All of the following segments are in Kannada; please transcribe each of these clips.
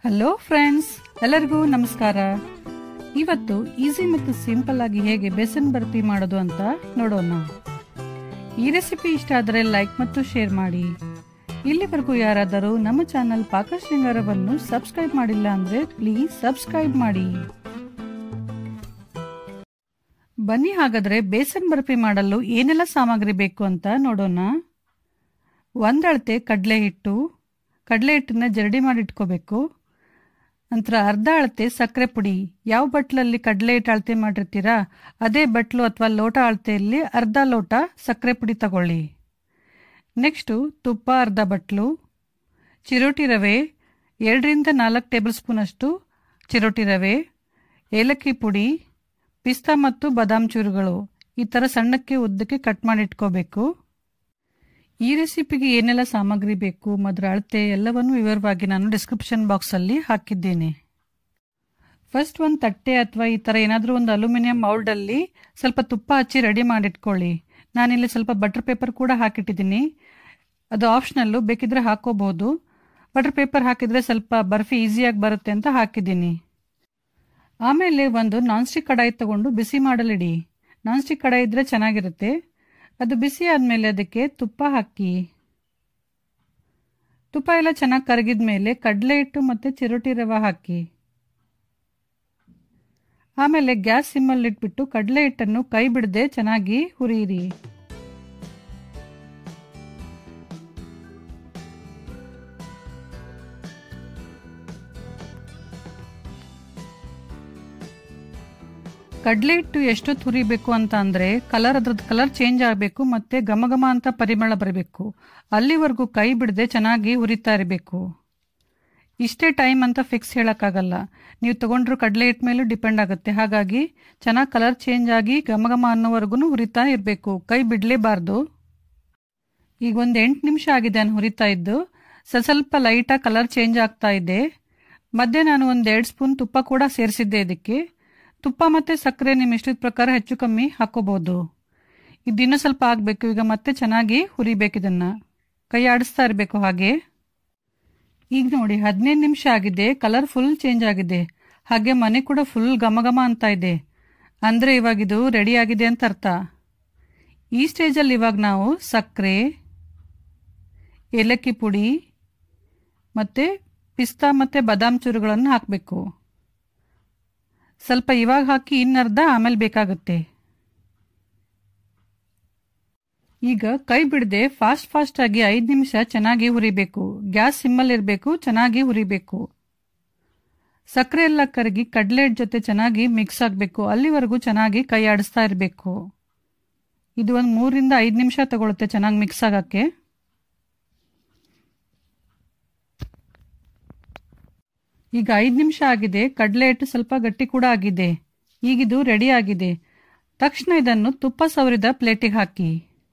ಹಲೋ ಫ್ರೆಂಡ್ಸ್ ಎಲ್ಲರಿಗೂ ನಮಸ್ಕಾರ ಇವತ್ತು ಈಸಿ ಮತ್ತು ಸಿಂಪಲ್ ಆಗಿ ಹೇಗೆ ಬೇಸನ್ ಬರ್ಫಿ ಮಾಡೋದು ಅಂತ ನೋಡೋಣ ಈ ರೆಸಿಪಿ ಇಷ್ಟ ಆದರೆ ಲೈಕ್ ಮತ್ತು ಶೇರ್ ಮಾಡಿ ಇಲ್ಲಿವರೆಗೂ ಯಾರಾದರೂ ನಮ್ಮ ಚಾನಲ್ ಪಾಕ ಶೃಂಗಾರವನ್ನು ಸಬ್ಸ್ಕ್ರೈಬ್ ಮಾಡಿಲ್ಲ ಅಂದ್ರೆ ಪ್ಲೀಸ್ ಸಬ್ಸ್ಕ್ರೈಬ್ ಮಾಡಿ ಬನ್ನಿ ಹಾಗಾದ್ರೆ ಬೇಸನ್ ಬರ್ಫಿ ಮಾಡಲು ಏನೆಲ್ಲ ಸಾಮಗ್ರಿ ಬೇಕು ಅಂತ ನೋಡೋಣ ಒಂದಳತೆ ಕಡಲೆ ಹಿಟ್ಟು ಕಡಲೆ ಹಿಟ್ಟನ್ನ ಜರಡಿ ಮಾಡಿ ಇಟ್ಕೋಬೇಕು ನಂತರ ಅರ್ಧ ಅಳತೆ ಸಕ್ಕರೆ ಪುಡಿ ಯಾವ ಬಟ್ಲಲ್ಲಿ ಕಡಲೆ ಹಿಟ್ಟು ಅಳತೆ ಮಾಡಿರ್ತೀರಾ ಅದೇ ಬಟ್ಲು ಅಥವಾ ಲೋಟ ಅಳತೆಯಲ್ಲಿ ಅರ್ಧ ಲೋಟ ಸಕ್ಕರೆ ಪುಡಿ ತಗೊಳ್ಳಿ ನೆಕ್ಸ್ಟು ತುಪ್ಪ ಅರ್ಧ ಬಟ್ಲು ಚಿರೋಟಿ ರವೆ ಎರಡರಿಂದ ನಾಲ್ಕು ಟೇಬಲ್ ಸ್ಪೂನಷ್ಟು ಚಿರೋಟಿ ರವೆ ಏಲಕ್ಕಿ ಪುಡಿ ಪಿಸ್ತಾ ಮತ್ತು ಬಾದಾಮ್ ಚೂರುಗಳು ಈ ಥರ ಸಣ್ಣಕ್ಕೆ ಉದ್ದಕ್ಕೆ ಕಟ್ ಮಾಡಿ ಇಟ್ಕೋಬೇಕು ಈ ರೆಸಿಪಿಗೆ ಏನೆಲ್ಲ ಸಾಮಗ್ರಿ ಬೇಕು ಮದ್ರ ಅಳತೆ ಎಲ್ಲವನ್ನು ವಿವರವಾಗಿ ನಾನು ಡಿಸ್ಕ್ರಿಪ್ಷನ್ ಬಾಕ್ಸಲ್ಲಿ ಹಾಕಿದ್ದೇನೆ ಫಸ್ಟ್ ಒಂದು ತಟ್ಟೆ ಅಥವಾ ಈ ಥರ ಏನಾದರೂ ಒಂದು ಅಲ್ಯೂಮಿನಿಯಂ ಮೌಲ್ಡಲ್ಲಿ ಸ್ವಲ್ಪ ತುಪ್ಪ ಹಚ್ಚಿ ರೆಡಿ ಮಾಡಿಟ್ಕೊಳ್ಳಿ ನಾನಿಲ್ಲಿ ಸ್ವಲ್ಪ ಬಟರ್ ಪೇಪರ್ ಕೂಡ ಹಾಕಿಟ್ಟಿದ್ದೀನಿ ಅದು ಆಪ್ಷನಲ್ಲು ಬೇಕಿದ್ರೆ ಹಾಕೋಬಹುದು ಬಟರ್ ಪೇಪರ್ ಹಾಕಿದರೆ ಸ್ವಲ್ಪ ಬರ್ಫಿ ಈಸಿಯಾಗಿ ಬರುತ್ತೆ ಅಂತ ಹಾಕಿದ್ದೀನಿ ಆಮೇಲೆ ಒಂದು ನಾನ್ ಸ್ಟಿಕ್ ಕಡಾಯಿ ತಗೊಂಡು ಬಿಸಿ ಮಾಡಲಿಡಿ ನಾನ್ ಸ್ಟಿಕ್ ಕಡಾಯಿ ಇದ್ರೆ ಚೆನ್ನಾಗಿರುತ್ತೆ ಅದು ಬಿಸಿ ಆದಮೇಲೆ ಅದಕ್ಕೆ ತುಪ್ಪ ಹಾಕಿ ತುಪ್ಪ ಎಲ್ಲ ಚೆನ್ನಾಗಿ ಕರಗಿದ ಮೇಲೆ ಕಡಲೆ ಹಿಟ್ಟು ಮತ್ತು ಚಿರೋಟಿ ರವೆ ಹಾಕಿ ಆಮೇಲೆ ಗ್ಯಾಸ್ ಸಿಮ್ಮಲ್ಲಿ ಇಟ್ಬಿಟ್ಟು ಕಡಲೆ ಹಿಟ್ಟನ್ನು ಕೈ ಬಿಡದೆ ಚೆನ್ನಾಗಿ ಹುರಿಯಿರಿ ಕಡಲೆ ಹಿಟ್ಟು ಎಷ್ಟೊತ್ತು ಹುರಿಬೇಕು ಅಂತ ಅಂದರೆ ಕಲರ್ ಅದ್ರದ್ದು ಕಲರ್ ಚೇಂಜ್ ಆಗಬೇಕು ಮತ್ತು ಘಮ ಘಮ ಅಂತ ಪರಿಮಳ ಬರಬೇಕು ಅಲ್ಲಿವರೆಗೂ ಕೈ ಬಿಡದೆ ಚೆನ್ನಾಗಿ ಹುರಿತಾ ಇರಬೇಕು ಇಷ್ಟೇ ಟೈಮ್ ಅಂತ ಫಿಕ್ಸ್ ಹೇಳೋಕ್ಕಾಗಲ್ಲ ನೀವು ತೊಗೊಂಡ್ರು ಕಡಲೆ ಹಿಟ್ಟು ಮೇಲೂ ಡಿಪೆಂಡ್ ಆಗುತ್ತೆ ಹಾಗಾಗಿ ಚೆನ್ನಾಗಿ ಕಲರ್ ಚೇಂಜ್ ಆಗಿ ಘಮ ಘಮ ಅನ್ನೋವರೆಗೂ ಹುರಿತಾ ಇರಬೇಕು ಕೈ ಬಿಡಲೇಬಾರ್ದು ಈಗ ಒಂದು ಎಂಟು ನಿಮಿಷ ಆಗಿದೆ ನಾನು ಹುರಿತಾ ಇದ್ದು ಸ್ವಲ್ಪ ಲೈಟಾಗಿ ಕಲರ್ ಚೇಂಜ್ ಆಗ್ತಾ ಇದೆ ಮಧ್ಯೆ ನಾನು ಒಂದು ಎರಡು ಸ್ಪೂನ್ ತುಪ್ಪ ಕೂಡ ಸೇರಿಸಿದ್ದೆ ಇದಕ್ಕೆ ತುಪ್ಪ ಮತ್ತು ಸಕ್ಕರೆ ನಿಮ್ಮ ಇಷ್ಟದ ಪ್ರಕಾರ ಹೆಚ್ಚು ಕಮ್ಮಿ ಹಾಕೋಬಹುದು ಇದಿನ್ನೂ ಸ್ವಲ್ಪ ಆಗಬೇಕು ಈಗ ಮತ್ತೆ ಚೆನ್ನಾಗಿ ಹುರಿಬೇಕು ಇದನ್ನು ಕೈ ಆಡಿಸ್ತಾ ಇರಬೇಕು ಹಾಗೆ ಈಗ ನೋಡಿ ಹದಿನೈದು ನಿಮಿಷ ಆಗಿದೆ ಕಲರ್ ಫುಲ್ ಚೇಂಜ್ ಆಗಿದೆ ಹಾಗೆ ಮನೆ ಕೂಡ ಫುಲ್ ಘಮ ಘಮ ಅಂತ ಇದೆ ಅಂದರೆ ಇವಾಗ ಇದು ರೆಡಿ ಆಗಿದೆ ಅಂತ ಅರ್ಥ ಈ ಸ್ಟೇಜಲ್ಲಿ ಇವಾಗ ನಾವು ಸಕ್ಕರೆ ಏಲಕ್ಕಿ ಪುಡಿ ಮತ್ತು ಪಿಸ್ತಾ ಮತ್ತು ಬಾದಾಮ್ ಚೂರುಗಳನ್ನು ಹಾಕಬೇಕು ಸ್ವಲ್ಪ ಇವಾಗ ಹಾಕಿ ಇನ್ನರ್ಧ ಆಮೇಲೆ ಬೇಕಾಗುತ್ತೆ ಈಗ ಕೈ ಬಿಡದೆ ಫಾಸ್ಟ್ ಫಾಸ್ಟ್ ಆಗಿ ಐದು ನಿಮಿಷ ಚೆನ್ನಾಗಿ ಹುರಿಬೇಕು ಗ್ಯಾಸ್ ಸಿಮ್ಮಲ್ಲಿ ಇರಬೇಕು ಚೆನ್ನಾಗಿ ಹುರಿಬೇಕು ಸಕ್ಕರೆ ಎಲ್ಲ ಕರಗಿ ಕಡಲೆ ಜೊತೆ ಚೆನ್ನಾಗಿ ಮಿಕ್ಸ್ ಆಗಬೇಕು ಅಲ್ಲಿವರೆಗೂ ಚೆನ್ನಾಗಿ ಕೈ ಆಡಿಸ್ತಾ ಇರಬೇಕು ಇದು ಒಂದು ಮೂರಿಂದ ಐದು ನಿಮಿಷ ತಗೊಳುತ್ತೆ ಚೆನ್ನಾಗಿ ಮಿಕ್ಸ್ ಆಗಕ್ಕೆ ಈಗ ಐದು ನಿಮಿಷ ಆಗಿದೆ ಕಡಲೆ ಹಿಟ್ಟು ಸ್ವಲ್ಪ ಗಟ್ಟಿ ಕೂಡ ಆಗಿದೆ ಈಗಿದು ರೆಡಿ ಆಗಿದೆ ತಕ್ಷಣ ಇದನ್ನು ತುಪ್ಪ ಸವರಿದ ಪ್ಲೇಟಿಗೆ ಹಾಕಿ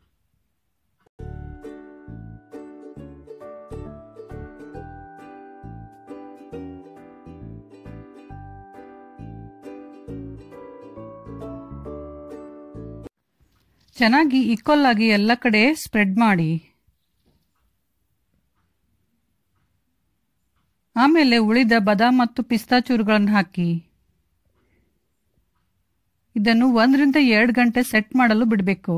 ಚೆನ್ನಾಗಿ ಈಕ್ವಲ್ ಆಗಿ ಎಲ್ಲ ಕಡೆ ಸ್ಪ್ರೆಡ್ ಮಾಡಿ ಆಮೇಲೆ ಉಳಿದ ಬಾದಾಮ್ ಮತ್ತು ಪಿಸ್ತಾ ಚೂರುಗಳನ್ನು ಹಾಕಿ ಇದನ್ನು ಒಂದರಿಂದ ಎರಡು ಗಂಟೆ ಸೆಟ್ ಮಾಡಲು ಬಿಡಬೇಕು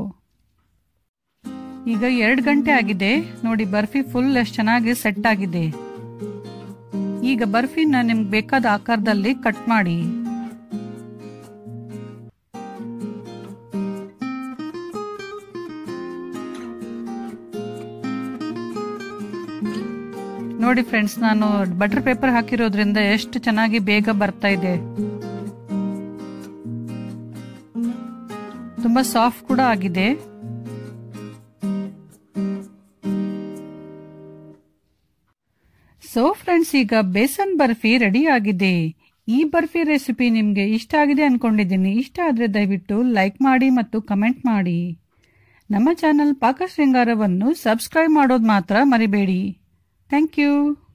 ಈಗ ಎರಡು ಗಂಟೆ ಆಗಿದೆ ನೋಡಿ ಬರ್ಫಿ ಫುಲ್ ಎಷ್ಟು ಚೆನ್ನಾಗಿ ಸೆಟ್ ಆಗಿದೆ ಈಗ ಬರ್ಫಿನ ನಿಮ್ಗೆ ಬೇಕಾದ ಆಕಾರದಲ್ಲಿ ಕಟ್ ಮಾಡಿ ನೋಡಿ ಫ್ರೆಂಡ್ಸ್ ನಾನು ಬಟರ್ ಪೇಪರ್ ಹಾಕಿರೋದ್ರಿಂದ ಎಷ್ಟು ಚೆನ್ನಾಗಿ ಬೇಗ ಬರ್ತಾ ಇದೆ ತುಂಬಾ ಸಾಫ್ಟ್ ಕೂಡ ಆಗಿದೆ ಸೊ ಫ್ರೆಂಡ್ಸ್ ಈಗ ಬೇಸನ್ ಬರ್ಫಿ ರೆಡಿ ಆಗಿದೆ ಈ ಬರ್ಫಿ ರೆಸಿಪಿ ನಿಮಗೆ ಇಷ್ಟ ಆಗಿದೆ ಅನ್ಕೊಂಡಿದ್ದೀನಿ ಇಷ್ಟ ಆದರೆ ದಯವಿಟ್ಟು ಲೈಕ್ ಮಾಡಿ ಮತ್ತು ಕಮೆಂಟ್ ಮಾಡಿ ನಮ್ಮ ಚಾನಲ್ ಪಾಕ ಶೃಂಗಾರವನ್ನು ಸಬ್ಸ್ಕ್ರೈಬ್ ಮಾಡೋದು ಮಾತ್ರ ಮರಿಬೇಡಿ ಥ್ಯಾಂಕ್ ಯು